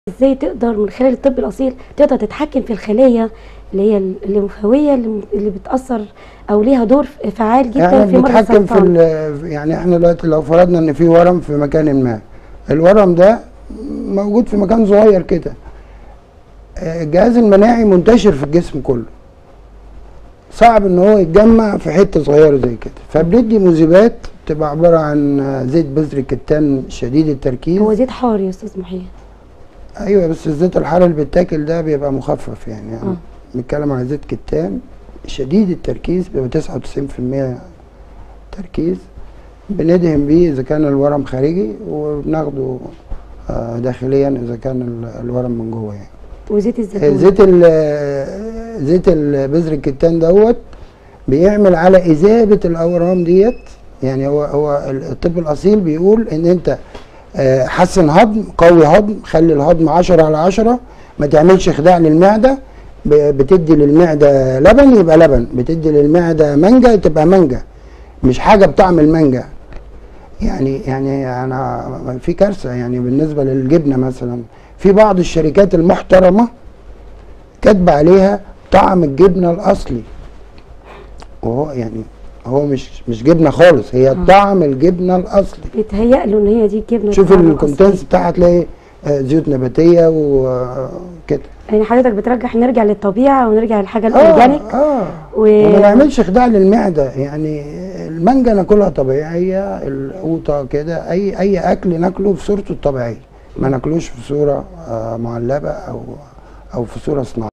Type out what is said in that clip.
ازاي تقدر من خلال الطب الاصيل تقدر تتحكم في الخلايا اللي هي الليمفاويه اللي اللي بتاثر او ليها دور فعال جدا احنا في مرض بنتحكم في السرطان ال- يعني احنا دلوقتي لو فرضنا ان في ورم في مكان ما الورم ده موجود في مكان صغير كده آه، الجهاز المناعي منتشر في الجسم كله صعب ان هو يتجمع في حته صغيره زي كده فبندي مذيبات تبقى عباره عن آه، زيت بذر الكتان شديد التركيز هو زيت حار يا استاذ محيي ايوه بس الزيت الحار اللي بيتاكل ده بيبقى مخفف يعني, يعني آه. بنتكلم على زيت كتان شديد التركيز بيبقى 99% تركيز بندهن بيه اذا كان الورم خارجي وبناخده آه، داخليا اذا كان ال- الورم من جوه يعني وزيت الزيتون زيت ال- زيت ال- بذر الكتان دوت بيعمل على اذابه الاورام ديت يعني هو هو الطب الاصيل بيقول ان انت آه، حسن هضم قوي هضم خلي الهضم 10 على 10 ما تعملش خداع للمعده ب- بتدي للمعده لبن يبقى لبن بتدي للمعده مانجا تبقى مانجا مش حاجه بطعم المانجا يعني يعني انا في كارثه يعني بالنسبه للجبنه مثلا في بعض الشركات المحترمه كاتبه عليها طعم الجبنه الاصلي وهو يعني هو مش مش جبنه خالص هي آه. طعم الجبنه الاصلي بيتهيأ له ان هي دي الجبنه شوف بتاعنا الكونتنس الأصلي. بتاعها تلاقي آه، زيوت نباتيه وكده يعني حضرتك بترجح نرجع للطبيعه ونرجع للحاجه اه الاورجانيك اه و... وما نعملش خداع للمعده يعني المانجا ناكلها طبيعيه القوطه كده اي اي اكل ناكله في صورته الطبيعيه ما ناكلوش في صوره آه، معلبه او او في صوره صناعيه